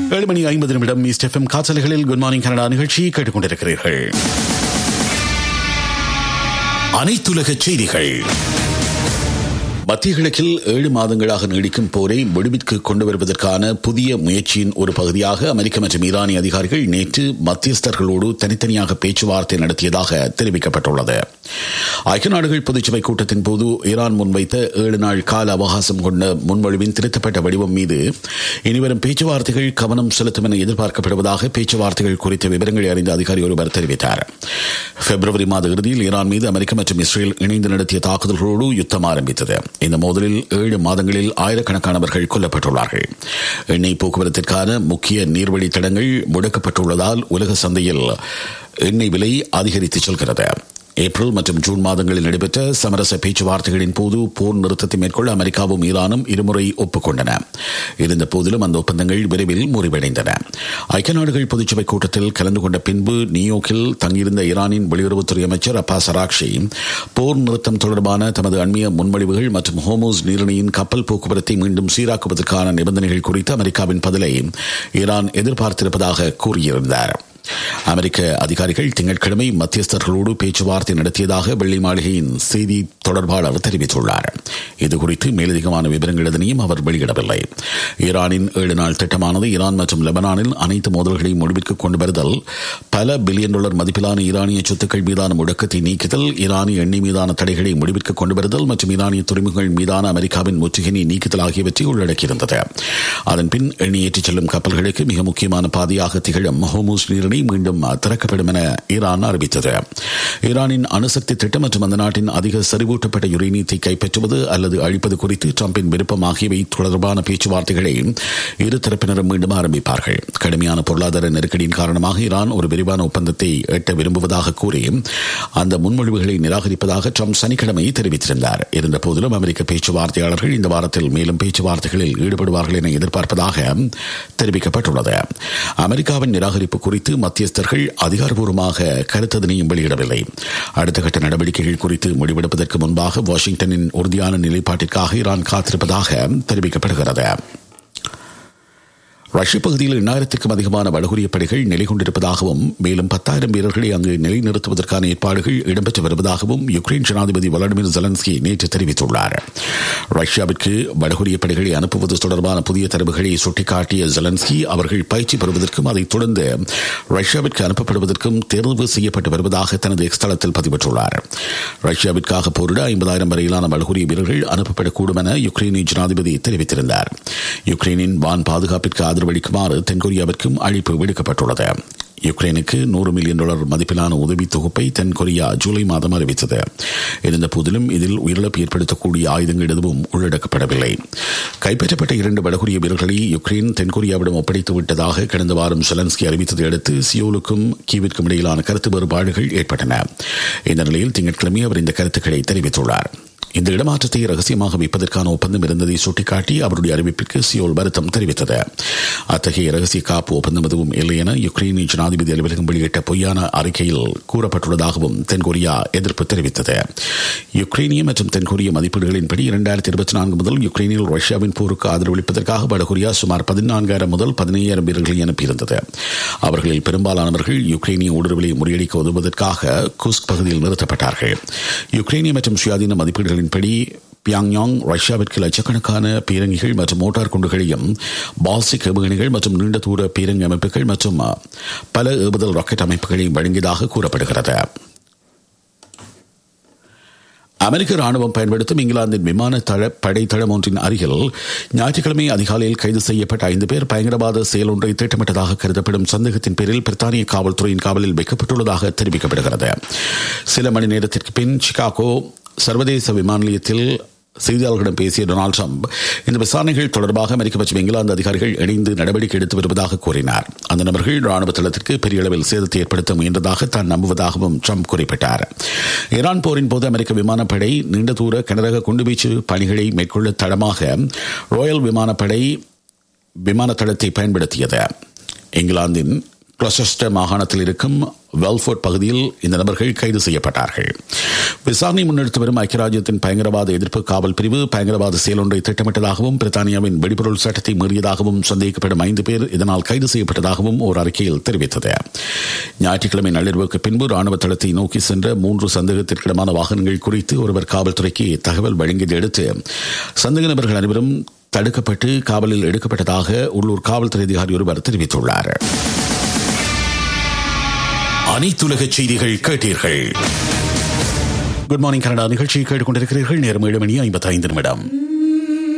ஏழு மணி ஐம்பது நிமிடம் ஈஸ்ட் எஃப்எம் காசலைகளில் குட் மார்னிங் கனடா நிகழ்ச்சி கேட்டுக்கொண்டிருக்கிறீர்கள் அனைத்துலக செய்திகள் மத்திய கிழக்கில் ஏழு மாதங்களாக நீடிக்கும் போரை முடிவிற்கு கொண்டு வருவதற்கான புதிய முயற்சியின் ஒரு பகுதியாக அமெரிக்க மற்றும் ஈரானிய அதிகாரிகள் நேற்று மத்தியஸ்தர்களோடு தனித்தனியாக பேச்சுவார்த்தை நடத்தியதாக தெரிவிக்கப்பட்டுள்ளது ஐக்கிய நாடுகள் பொதுச்சபை கூட்டத்தின் போது ஈரான் முன்வைத்த ஏழு நாள் கால அவகாசம் கொண்ட முன்மொழிவின் திருத்தப்பட்ட வடிவம் மீது இனிவரும் பேச்சுவார்த்தைகள் கவனம் செலுத்தும் என எதிர்பார்க்கப்படுவதாக பேச்சுவார்த்தைகள் குறித்த விவரங்களை அறிந்த அதிகாரி ஒருவர் தெரிவித்தார் பிப்ரவரி மாத இறுதியில் ஈரான் மீது அமெரிக்கா மற்றும் இஸ்ரேல் இணைந்து நடத்திய தாக்குதல்களோடு யுத்தம் ஆரம்பித்தது இந்த மோதலில் ஏழு மாதங்களில் ஆயிரக்கணக்கானவர்கள் கொல்லப்பட்டுள்ளார்கள் எண்ணெய் போக்குவரத்திற்கான முக்கிய நீர்வழி தடங்கள் முடக்கப்பட்டுள்ளதால் உலக சந்தையில் எண்ணெய் விலை அதிகரித்து செல்கிறது ஏப்ரல் மற்றும் ஜூன் மாதங்களில் நடைபெற்ற சமரச பேச்சுவார்த்தைகளின் போது போர் நிறுத்தத்தை மேற்கொள்ள அமெரிக்காவும் ஈரானும் இருமுறை ஒப்புக்கொண்டன இருந்த போதிலும் அந்த ஒப்பந்தங்கள் விரைவில் முறிவடைந்தன ஐக்கிய நாடுகள் பொதுச்சபை கூட்டத்தில் கலந்து கொண்ட பின்பு நியூயோர்க்கில் தங்கியிருந்த ஈரானின் வெளியுறவுத்துறை அமைச்சர் அப்பாஸ் அராக்ஷி போர் நிறுத்தம் தொடர்பான தமது அண்மைய முன்மொழிவுகள் மற்றும் ஹோமோஸ் நீரிணையின் கப்பல் போக்குவரத்தை மீண்டும் சீராக்குவதற்கான நிபந்தனைகள் குறித்து அமெரிக்காவின் பதிலை ஈரான் எதிர்பார்த்திருப்பதாக கூறியிருந்தார் அமெரிக்க அதிகாரிகள் திங்கட்கிழமை மத்தியஸ்தர்களோடு பேச்சுவார்த்தை நடத்தியதாக வெள்ளை மாளிகையின் செய்தி தொடர்பாளர் தெரிவித்துள்ளார் இதுகுறித்து மேலதிகமான விவரங்கள் எதனையும் அவர் வெளியிடவில்லை ஈரானின் ஏழு நாள் திட்டமானது ஈரான் மற்றும் லெபனானில் அனைத்து மோதல்களையும் முடிவிற்கு கொண்டு வருதல் பல பில்லியன் டாலர் மதிப்பிலான ஈரானிய சொத்துக்கள் மீதான முடக்கத்தை நீக்குதல் ஈரானிய எண்ணெய் மீதான தடைகளை முடிவிற்கு கொண்டு வருதல் மற்றும் ஈரானிய துறைமுகங்கள் மீதான அமெரிக்காவின் முற்றுகையினை நீக்குதல் ஆகியவற்றை உள்ளடக்கியிருந்தது அதன்பின் எண்ணெய் ஏற்றிச் செல்லும் கப்பல்களுக்கு மிக முக்கியமான பாதையாக திகழும் ஹோமூஸ் நீரிணை மீண்டும் திறக்கப்படும் என ஈரான் அறிவித்தது ஈரானின் அணுசக்தி திட்டம் மற்றும் அந்த நாட்டின் அதிக செறிவூட்டப்பட்ட யுரேனியத்தை கைப்பற்றுவது அல்லது அழிப்பது குறித்து டிரம்பின் விருப்பம் ஆகியவை தொடர்பான பேச்சுவார்த்தைகளை இரு தரப்பினரும் மீண்டும் ஆரம்பிப்பார்கள் கடுமையான பொருளாதார நெருக்கடியின் காரணமாக ஈரான் ஒரு விரிவான ஒப்பந்தத்தை எட்ட விரும்புவதாக கூறி அந்த முன்மொழிவுகளை நிராகரிப்பதாக ட்ரம்ப் சனிக்கிழமை தெரிவித்திருந்தார் இருந்த போதிலும் அமெரிக்க பேச்சுவார்த்தையாளர்கள் இந்த வாரத்தில் மேலும் பேச்சுவார்த்தைகளில் ஈடுபடுவார்கள் என எதிர்பார்ப்பதாக தெரிவிக்கப்பட்டுள்ளது அமெரிக்காவின் நிராகரிப்பு குறித்து மத்தியஸ்தர்கள் அதிகாரப்பூர்வமாக கருத்ததனையும் வெளியிடவில்லை அடுத்த கட்ட நடவடிக்கைகள் குறித்து முடிவெடுப்பதற்கு முன்பாக வாஷிங்டனின் உறுதியான நிலைப்பாட்டிற்காக ஈரான் காத்திருப்பதாக தெரிவிக்கப்படுகிறது ரஷ்ய பகுதியில் எண்ணாயிரத்திற்கும் அதிகமான வடகொரிய படைகள் நிலை கொண்டிருப்பதாகவும் மேலும் பத்தாயிரம் வீரர்களை அங்கு நிலைநிறுத்துவதற்கான ஏற்பாடுகள் இடம்பெற்று வருவதாகவும் யுக்ரைன் ஜனாதிபதி வலாடிமிர் ஜெலன்ஸ்கி நேற்று தெரிவித்துள்ளார் ரஷ்யாவிற்கு வடகொரிய படைகளை அனுப்புவது தொடர்பான புதிய தரவுகளை சுட்டிக்காட்டிய ஜெலன்ஸ்கி அவர்கள் பயிற்சி பெறுவதற்கும் அதைத் தொடர்ந்து ரஷ்யாவிற்கு அனுப்பப்படுவதற்கும் தேர்வு செய்யப்பட்டு வருவதாக தனது எக்ஸ்தளத்தில் பதிவிட்டுள்ளார் ரஷ்யாவிற்காக போரிட ஐம்பதாயிரம் வரையிலான வடகொரிய வீரர்கள் அனுப்பப்படக்கூடும் என யுக்ரைனிய ஜனாதிபதி தெரிவித்திருந்தார் யுக்ரைனின் வான் பாதுகாப்பிற்கு ஆதரவளிக்குமாறு தென்கொரியாவிற்கும் அழைப்பு விடுக்கப்பட்டுள்ளது யுக்ரைனுக்கு நூறு மில்லியன் டாலர் மதிப்பிலான உதவி தொகுப்பை தென்கொரியா ஜூலை மாதம் அறிவித்தது இருந்த போதிலும் இதில் உயிரிழப்பு ஏற்படுத்தக்கூடிய ஆயுதங்கள் எதுவும் உள்ளடக்கப்படவில்லை கைப்பற்றப்பட்ட இரண்டு வடகொரிய வீரர்களை யுக்ரைன் தென்கொரியாவிடம் ஒப்படைத்து விட்டதாக கடந்த வாரம் செலன்ஸ்கி அறிவித்ததை அடுத்து சியோலுக்கும் கீவிற்கும் இடையிலான கருத்து வேறுபாடுகள் ஏற்பட்டன இந்த நிலையில் திங்கட்கிழமை அவர் இந்த கருத்துக்களை தெரிவித்துள்ளார் இந்த இடமாற்றத்தை ரகசியமாக வைப்பதற்கான ஒப்பந்தம் இருந்ததை சுட்டிக்காட்டி அவருடைய அறிவிப்பிற்கு சியோல் வருத்தம் தெரிவித்தது அத்தகைய ரகசிய காப்பு ஒப்பந்தம் எதுவும் இல்லை என யுக்ரைனிய ஜனாதிபதி அலுவலகம் வெளியிட்ட பொய்யான அறிக்கையில் கூறப்பட்டுள்ளதாகவும் தென்கொரியா எதிர்ப்பு தெரிவித்தது யுக்ரைனிய மற்றும் தென்கொரிய மதிப்பீடுகளின்படி இரண்டாயிரத்தி இருபத்தி நான்கு முதல் யுக்ரைனில் ரஷ்யாவின் போருக்கு ஆதரவளிப்பதற்காக வடகொரியா சுமார் பதினான்காயிரம் முதல் பதினையாயிரம் வீரர்களை அனுப்பியிருந்தது அவர்களில் பெரும்பாலானவர்கள் யுக்ரைனிய ஊடுருவலை முறியடிக்க உதவுவதற்காக குஸ்க் பகுதியில் நிறுத்தப்பட்டார்கள் யுக்ரைனிய மற்றும் சுயாதீன மதிப்பீடுகள் படி பியாங்யாங் ரஷ்யாவிற்கு லட்சக்கணக்கான பீரங்கிகள் மற்றும் மோட்டார் குண்டுகளையும் பால்ஸ்டிக் ஏவுகணைகள் மற்றும் நீண்ட தூர பீரங்கி அமைப்புகள் மற்றும் பல ஏவுதல் ராக்கெட் அமைப்புகளையும் வழங்கியதாக கூறப்படுகிறது அமெரிக்க ராணுவம் பயன்படுத்தும் இங்கிலாந்தின் விமான தள படைத்தளம் ஒன்றின் அருகில் ஞாயிற்றுக்கிழமை அதிகாலையில் கைது செய்யப்பட்ட ஐந்து பேர் பயங்கரவாத செயல் ஒன்றை திட்டமிட்டதாக கருதப்படும் சந்தேகத்தின் பேரில் பிரித்தானிய காவல்துறையின் காவலில் வைக்கப்பட்டுள்ளதாக தெரிவிக்கப்படுகிறது சில மணி நேரத்திற்கு பின் சிகாகோ சர்வதேச விமான நிலையத்தில் செய்தியாளர்களிடம் பேசிய டொனால்டு ட்ரம்ப் இந்த விசாரணைகள் தொடர்பாக அமெரிக்க மற்றும் இங்கிலாந்து அதிகாரிகள் இணைந்து நடவடிக்கை எடுத்து வருவதாக கூறினார் அந்த நபர்கள் ராணுவ தளத்திற்கு பெரிய அளவில் சேதத்தை ஏற்படுத்த முயன்றதாக தான் நம்புவதாகவும் ட்ரம்ப் குறிப்பிட்டார் ஈரான் போரின் போது அமெரிக்க விமானப்படை நீண்ட தூர கனரக குண்டுவீச்சு பணிகளை மேற்கொள்ள தளமாக ராயல் விமானப்படை விமான தளத்தை பயன்படுத்தியது இங்கிலாந்தின் கிளசஸ்டர் மாகாணத்தில் இருக்கும் வெல்ஃபோர்ட் பகுதியில் இந்த நபர்கள் கைது செய்யப்பட்டார்கள் விசாரணை முன்னெடுத்து வரும் ஐக்கிய ராஜ்யத்தின் பயங்கரவாத எதிர்ப்பு காவல் பிரிவு பயங்கரவாத செயலொன்றை திட்டமிட்டதாகவும் பிரித்தானியாவின் வெடிபொருள் சட்டத்தை மீறியதாகவும் சந்தேகிக்கப்படும் ஐந்து பேர் இதனால் கைது செய்யப்பட்டதாகவும் ஒரு அறிக்கையில் தெரிவித்தது ஞாயிற்றுக்கிழமை நள்ளிரவுக்கு பின்பு ராணுவ தளத்தை நோக்கி சென்ற மூன்று சந்தேகத்திற்கிடமான வாகனங்கள் குறித்து ஒருவர் காவல்துறைக்கு தகவல் வழங்கியதை அடுத்து சந்தேக நபர்கள் அனைவரும் தடுக்கப்பட்டு காவலில் எடுக்கப்பட்டதாக உள்ளூர் காவல்துறை அதிகாரி ஒருவர் தெரிவித்துள்ளார் அனைத்துலக செய்திகள் கேட்டீர்கள் குட் மார்னிங் கனடா நிகழ்ச்சியை கேட்டுக்கொண்டிருக்கிறீர்கள் நேரம் ஏழு மணி ஐம்பத்தைந்து நிமிடம்